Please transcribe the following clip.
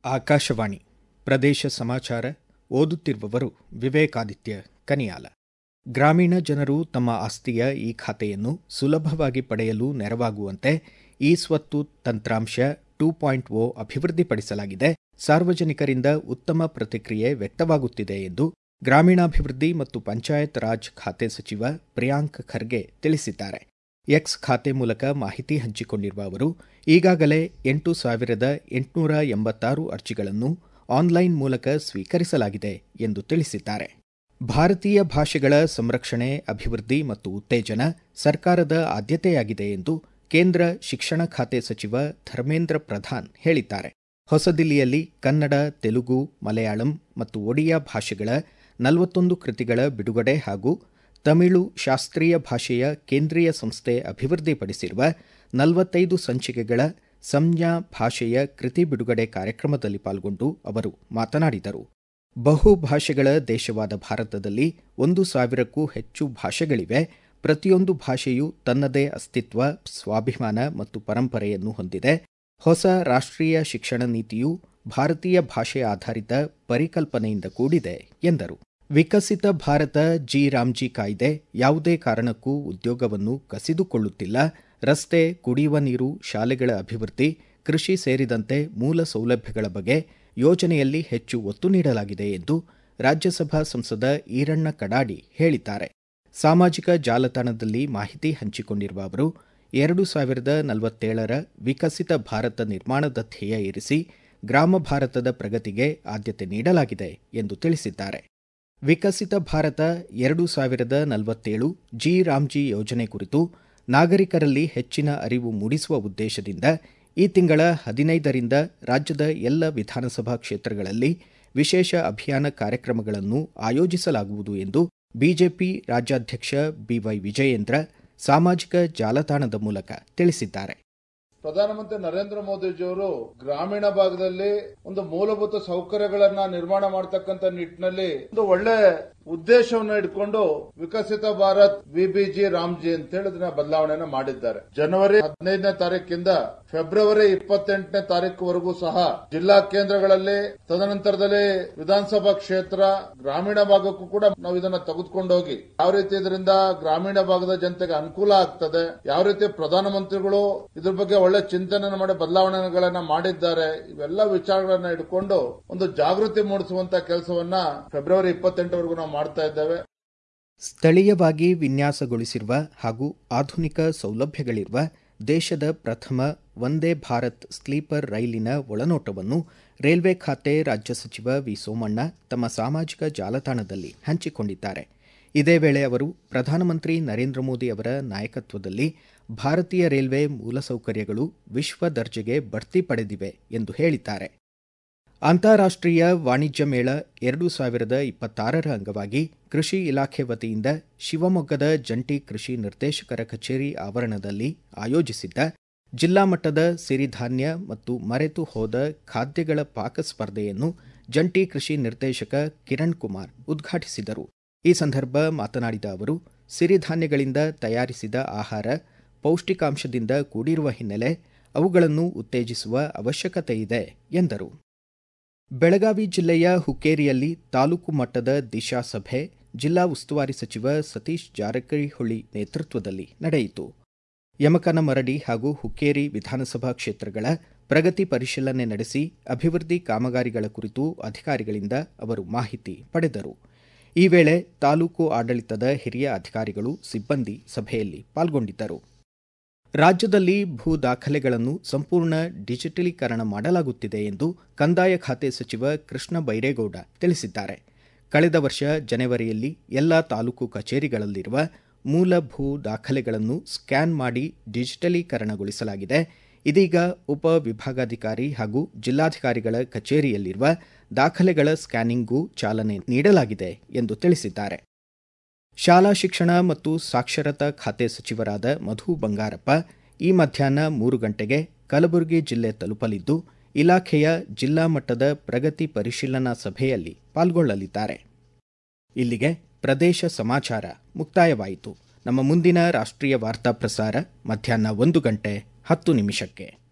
ಆಕಾಶವಾಣಿ ಪ್ರದೇಶ ಸಮಾಚಾರ ಓದುತ್ತಿರುವವರು ವಿವೇಕಾದಿತ್ಯ ಕನಿಯಾಲ ಗ್ರಾಮೀಣ ಜನರು ತಮ್ಮ ಆಸ್ತಿಯ ಈ ಖಾತೆಯನ್ನು ಸುಲಭವಾಗಿ ಪಡೆಯಲು ನೆರವಾಗುವಂತೆ ಇ ಸ್ವತ್ತು ತಂತ್ರಾಂಶ ಟೂ ಪಾಯಿಂಟ್ ಓ ಅಭಿವೃದ್ಧಿಪಡಿಸಲಾಗಿದೆ ಸಾರ್ವಜನಿಕರಿಂದ ಉತ್ತಮ ಪ್ರತಿಕ್ರಿಯೆ ವ್ಯಕ್ತವಾಗುತ್ತಿದೆ ಎಂದು ಗ್ರಾಮೀಣಾಭಿವೃದ್ಧಿ ಮತ್ತು ಪಂಚಾಯತ್ ರಾಜ್ ಖಾತೆ ಸಚಿವ ಪ್ರಿಯಾಂಕ್ ಖರ್ಗೆ ತಿಳಿಸಿದ್ದಾರೆ ಎಕ್ಸ್ ಖಾತೆ ಮೂಲಕ ಮಾಹಿತಿ ಹಂಚಿಕೊಂಡಿರುವ ಅವರು ಈಗಾಗಲೇ ಎಂಟು ಸಾವಿರದ ಎಂಟುನೂರ ಎಂಬತ್ತಾರು ಅರ್ಜಿಗಳನ್ನು ಆನ್ಲೈನ್ ಮೂಲಕ ಸ್ವೀಕರಿಸಲಾಗಿದೆ ಎಂದು ತಿಳಿಸಿದ್ದಾರೆ ಭಾರತೀಯ ಭಾಷೆಗಳ ಸಂರಕ್ಷಣೆ ಅಭಿವೃದ್ಧಿ ಮತ್ತು ಉತ್ತೇಜನ ಸರ್ಕಾರದ ಆದ್ಯತೆಯಾಗಿದೆ ಎಂದು ಕೇಂದ್ರ ಶಿಕ್ಷಣ ಖಾತೆ ಸಚಿವ ಧರ್ಮೇಂದ್ರ ಪ್ರಧಾನ್ ಹೇಳಿದ್ದಾರೆ ಹೊಸದಿಲ್ಲಿಯಲ್ಲಿ ಕನ್ನಡ ತೆಲುಗು ಮಲಯಾಳಂ ಮತ್ತು ಒಡಿಯಾ ಭಾಷೆಗಳ ನಲವತ್ತೊಂದು ಕೃತಿಗಳ ಬಿಡುಗಡೆ ಹಾಗೂ ತಮಿಳು ಶಾಸ್ತ್ರೀಯ ಭಾಷೆಯ ಕೇಂದ್ರೀಯ ಸಂಸ್ಥೆ ಅಭಿವೃದ್ಧಿಪಡಿಸಿರುವ ನಲವತ್ತೈದು ಸಂಚಿಕೆಗಳ ಸಂಜ್ಞಾ ಭಾಷೆಯ ಕೃತಿ ಬಿಡುಗಡೆ ಕಾರ್ಯಕ್ರಮದಲ್ಲಿ ಪಾಲ್ಗೊಂಡು ಅವರು ಮಾತನಾಡಿದರು ಬಹುಭಾಷೆಗಳ ದೇಶವಾದ ಭಾರತದಲ್ಲಿ ಒಂದು ಸಾವಿರಕ್ಕೂ ಹೆಚ್ಚು ಭಾಷೆಗಳಿವೆ ಪ್ರತಿಯೊಂದು ಭಾಷೆಯೂ ತನ್ನದೇ ಅಸ್ತಿತ್ವ ಸ್ವಾಭಿಮಾನ ಮತ್ತು ಪರಂಪರೆಯನ್ನು ಹೊಂದಿದೆ ಹೊಸ ರಾಷ್ಟ್ರೀಯ ಶಿಕ್ಷಣ ನೀತಿಯು ಭಾರತೀಯ ಭಾಷೆ ಆಧಾರಿತ ಪರಿಕಲ್ಪನೆಯಿಂದ ಕೂಡಿದೆ ಎಂದರು ವಿಕಸಿತ ಭಾರತ ಜಿ ರಾಮ್ಜಿ ಕಾಯ್ದೆ ಯಾವುದೇ ಕಾರಣಕ್ಕೂ ಉದ್ಯೋಗವನ್ನು ಕಸಿದುಕೊಳ್ಳುತ್ತಿಲ್ಲ ರಸ್ತೆ ಕುಡಿಯುವ ನೀರು ಶಾಲೆಗಳ ಅಭಿವೃದ್ಧಿ ಕೃಷಿ ಸೇರಿದಂತೆ ಮೂಲ ಸೌಲಭ್ಯಗಳ ಬಗ್ಗೆ ಯೋಜನೆಯಲ್ಲಿ ಹೆಚ್ಚು ಒತ್ತು ನೀಡಲಾಗಿದೆ ಎಂದು ರಾಜ್ಯಸಭಾ ಸಂಸದ ಈರಣ್ಣ ಕಡಾಡಿ ಹೇಳಿದ್ದಾರೆ ಸಾಮಾಜಿಕ ಜಾಲತಾಣದಲ್ಲಿ ಮಾಹಿತಿ ಹಂಚಿಕೊಂಡಿರುವ ಅವರು ಎರಡು ಸಾವಿರದ ನಲವತ್ತೇಳರ ವಿಕಸಿತ ಭಾರತ ನಿರ್ಮಾಣದ ಧ್ಯೇಯ ಇರಿಸಿ ಗ್ರಾಮ ಭಾರತದ ಪ್ರಗತಿಗೆ ಆದ್ಯತೆ ನೀಡಲಾಗಿದೆ ಎಂದು ತಿಳಿಸಿದ್ದಾರೆ ವಿಕಸಿತ ಭಾರತ ಎರಡು ಸಾವಿರದ ನಲವತ್ತೇಳು ಜಿ ರಾಮ್ಜಿ ಯೋಜನೆ ಕುರಿತು ನಾಗರಿಕರಲ್ಲಿ ಹೆಚ್ಚಿನ ಅರಿವು ಮೂಡಿಸುವ ಉದ್ದೇಶದಿಂದ ಈ ತಿಂಗಳ ಹದಿನೈದರಿಂದ ರಾಜ್ಯದ ಎಲ್ಲ ವಿಧಾನಸಭಾ ಕ್ಷೇತ್ರಗಳಲ್ಲಿ ವಿಶೇಷ ಅಭಿಯಾನ ಕಾರ್ಯಕ್ರಮಗಳನ್ನು ಆಯೋಜಿಸಲಾಗುವುದು ಎಂದು ಬಿಜೆಪಿ ರಾಜ್ಯಾಧ್ಯಕ್ಷ ಬಿವೈ ವಿಜಯೇಂದ್ರ ಸಾಮಾಜಿಕ ಜಾಲತಾಣದ ಮೂಲಕ ತಿಳಿಸಿದ್ದಾರೆ ಪ್ರಧಾನಮಂತ್ರಿ ನರೇಂದ್ರ ಮೋದಿಜಿಯವರು ಗ್ರಾಮೀಣ ಭಾಗದಲ್ಲಿ ಒಂದು ಮೂಲಭೂತ ಸೌಕರ್ಯಗಳನ್ನ ನಿರ್ಮಾಣ ಮಾಡತಕ್ಕಂತ ನಿಟ್ಟಿನಲ್ಲಿ ಒಂದು ಒಳ್ಳೆ ಉದ್ದೇಶವನ್ನ ಇಟ್ಕೊಂಡು ವಿಕಸಿತ ಭಾರತ್ ವಿಬಿಜಿ ರಾಮ್ಜಿ ಅಂತ ಹೇಳಿ ಅದನ್ನ ಬದಲಾವಣೆನ ಮಾಡಿದ್ದಾರೆ ಜನವರಿ ಹದಿನೈದನೇ ತಾರೀಕಿಂದ ಫೆಬ್ರವರಿ ಇಪ್ಪತ್ತೆಂಟನೇ ತಾರೀಕುವರೆಗೂ ಸಹ ಜಿಲ್ಲಾ ಕೇಂದ್ರಗಳಲ್ಲಿ ತದನಂತರದಲ್ಲಿ ವಿಧಾನಸಭಾ ಕ್ಷೇತ್ರ ಗ್ರಾಮೀಣ ಭಾಗಕ್ಕೂ ಕೂಡ ನಾವು ಇದನ್ನ ತೆಗೆದುಕೊಂಡೋಗಿ ಯಾವ ರೀತಿ ಇದರಿಂದ ಗ್ರಾಮೀಣ ಭಾಗದ ಜನತೆಗೆ ಅನುಕೂಲ ಆಗ್ತದೆ ಯಾವ ರೀತಿ ಪ್ರಧಾನಮಂತ್ರಿಗಳು ಇದ್ರ ಬಗ್ಗೆ ಒಳ್ಳೆ ಚಿಂತನೆ ಮಾಡಿ ಬದಲಾವಣೆಗಳನ್ನ ಮಾಡಿದ್ದಾರೆ ಇವೆಲ್ಲ ವಿಚಾರಗಳನ್ನ ಇಟ್ಕೊಂಡು ಒಂದು ಜಾಗೃತಿ ಮೂಡಿಸುವಂತ ಕೆಲಸವನ್ನ ಫೆಬ್ರವರಿ ಇಪ್ಪತ್ತೆಂಟವರೆಗೂ ನಾವು ಮಾಡ್ತಾ ಇದ್ದೇವೆ ಸ್ಥಳೀಯವಾಗಿ ವಿನ್ಯಾಸಗೊಳಿಸಿರುವ ಹಾಗೂ ಆಧುನಿಕ ಸೌಲಭ್ಯಗಳಿರುವ ದೇಶದ ಪ್ರಥಮ ವಂದೇ ಭಾರತ್ ಸ್ಲೀಪರ್ ರೈಲಿನ ಒಳನೋಟವನ್ನು ರೈಲ್ವೆ ಖಾತೆ ರಾಜ್ಯ ಸಚಿವ ವಿ ಸೋಮಣ್ಣ ತಮ್ಮ ಸಾಮಾಜಿಕ ಜಾಲತಾಣದಲ್ಲಿ ಹಂಚಿಕೊಂಡಿದ್ದಾರೆ ಇದೇ ವೇಳೆ ಅವರು ಪ್ರಧಾನಮಂತ್ರಿ ನರೇಂದ್ರ ಮೋದಿ ಅವರ ನಾಯಕತ್ವದಲ್ಲಿ ಭಾರತೀಯ ರೈಲ್ವೆ ಮೂಲಸೌಕರ್ಯಗಳು ವಿಶ್ವ ದರ್ಜೆಗೆ ಬಡ್ತಿ ಪಡೆದಿವೆ ಎಂದು ಹೇಳಿದ್ದಾರೆ ಅಂತಾರಾಷ್ಟ್ರೀಯ ವಾಣಿಜ್ಯ ಮೇಳ ಎರಡು ಸಾವಿರದ ಇಪ್ಪತ್ತಾರರ ಅಂಗವಾಗಿ ಕೃಷಿ ಇಲಾಖೆ ವತಿಯಿಂದ ಶಿವಮೊಗ್ಗದ ಜಂಟಿ ಕೃಷಿ ನಿರ್ದೇಶಕರ ಕಚೇರಿ ಆವರಣದಲ್ಲಿ ಆಯೋಜಿಸಿದ್ದ ಜಿಲ್ಲಾ ಮಟ್ಟದ ಸಿರಿಧಾನ್ಯ ಮತ್ತು ಮರೆತು ಹೋದ ಖಾದ್ಯಗಳ ಪಾಕ ಸ್ಪರ್ಧೆಯನ್ನು ಜಂಟಿ ಕೃಷಿ ನಿರ್ದೇಶಕ ಕಿರಣ್ ಕುಮಾರ್ ಉದ್ಘಾಟಿಸಿದರು ಈ ಸಂದರ್ಭ ಮಾತನಾಡಿದ ಅವರು ಸಿರಿಧಾನ್ಯಗಳಿಂದ ತಯಾರಿಸಿದ ಆಹಾರ ಪೌಷ್ಟಿಕಾಂಶದಿಂದ ಕೂಡಿರುವ ಹಿನ್ನೆಲೆ ಅವುಗಳನ್ನು ಉತ್ತೇಜಿಸುವ ಅವಶ್ಯಕತೆ ಇದೆ ಎಂದರು ಬೆಳಗಾವಿ ಜಿಲ್ಲೆಯ ಹುಕ್ಕೇರಿಯಲ್ಲಿ ತಾಲೂಕು ಮಟ್ಟದ ದಿಶಾ ಸಭೆ ಜಿಲ್ಲಾ ಉಸ್ತುವಾರಿ ಸಚಿವ ಸತೀಶ್ ಜಾರಕಿಹೊಳಿ ನೇತೃತ್ವದಲ್ಲಿ ನಡೆಯಿತು ಯಮಕನಮರಡಿ ಹಾಗೂ ಹುಕ್ಕೇರಿ ವಿಧಾನಸಭಾ ಕ್ಷೇತ್ರಗಳ ಪ್ರಗತಿ ಪರಿಶೀಲನೆ ನಡೆಸಿ ಅಭಿವೃದ್ಧಿ ಕಾಮಗಾರಿಗಳ ಕುರಿತು ಅಧಿಕಾರಿಗಳಿಂದ ಅವರು ಮಾಹಿತಿ ಪಡೆದರು ಈ ವೇಳೆ ತಾಲೂಕು ಆಡಳಿತದ ಹಿರಿಯ ಅಧಿಕಾರಿಗಳು ಸಿಬ್ಬಂದಿ ಸಭೆಯಲ್ಲಿ ಪಾಲ್ಗೊಂಡಿದ್ದರು ರಾಜ್ಯದಲ್ಲಿ ಭೂ ದಾಖಲೆಗಳನ್ನು ಸಂಪೂರ್ಣ ಡಿಜಿಟಲೀಕರಣ ಮಾಡಲಾಗುತ್ತಿದೆ ಎಂದು ಕಂದಾಯ ಖಾತೆ ಸಚಿವ ಕೃಷ್ಣ ಬೈರೇಗೌಡ ತಿಳಿಸಿದ್ದಾರೆ ಕಳೆದ ವರ್ಷ ಜನವರಿಯಲ್ಲಿ ಎಲ್ಲ ತಾಲೂಕು ಕಚೇರಿಗಳಲ್ಲಿರುವ ಮೂಲ ಭೂ ದಾಖಲೆಗಳನ್ನು ಸ್ಕ್ಯಾನ್ ಮಾಡಿ ಡಿಜಿಟಲೀಕರಣಗೊಳಿಸಲಾಗಿದೆ ಇದೀಗ ಉಪ ವಿಭಾಗಾಧಿಕಾರಿ ಹಾಗೂ ಜಿಲ್ಲಾಧಿಕಾರಿಗಳ ಕಚೇರಿಯಲ್ಲಿರುವ ದಾಖಲೆಗಳ ಸ್ಕ್ಯಾನಿಂಗ್ಗೂ ಚಾಲನೆ ನೀಡಲಾಗಿದೆ ಎಂದು ತಿಳಿಸಿದ್ದಾರೆ ಶಾಲಾ ಶಿಕ್ಷಣ ಮತ್ತು ಸಾಕ್ಷರತಾ ಖಾತೆ ಸಚಿವರಾದ ಮಧು ಬಂಗಾರಪ್ಪ ಈ ಮಧ್ಯಾಹ್ನ ಮೂರು ಗಂಟೆಗೆ ಕಲಬುರಗಿ ಜಿಲ್ಲೆ ತಲುಪಲಿದ್ದು ಇಲಾಖೆಯ ಜಿಲ್ಲಾ ಮಟ್ಟದ ಪ್ರಗತಿ ಪರಿಶೀಲನಾ ಸಭೆಯಲ್ಲಿ ಪಾಲ್ಗೊಳ್ಳಲಿದ್ದಾರೆ ಇಲ್ಲಿಗೆ ಪ್ರದೇಶ ಸಮಾಚಾರ ಮುಕ್ತಾಯವಾಯಿತು ನಮ್ಮ ಮುಂದಿನ ರಾಷ್ಟ್ರೀಯ ವಾರ್ತಾ ಪ್ರಸಾರ ಮಧ್ಯಾಹ್ನ ಒಂದು ಗಂಟೆ ಹತ್ತು ನಿಮಿಷಕ್ಕೆ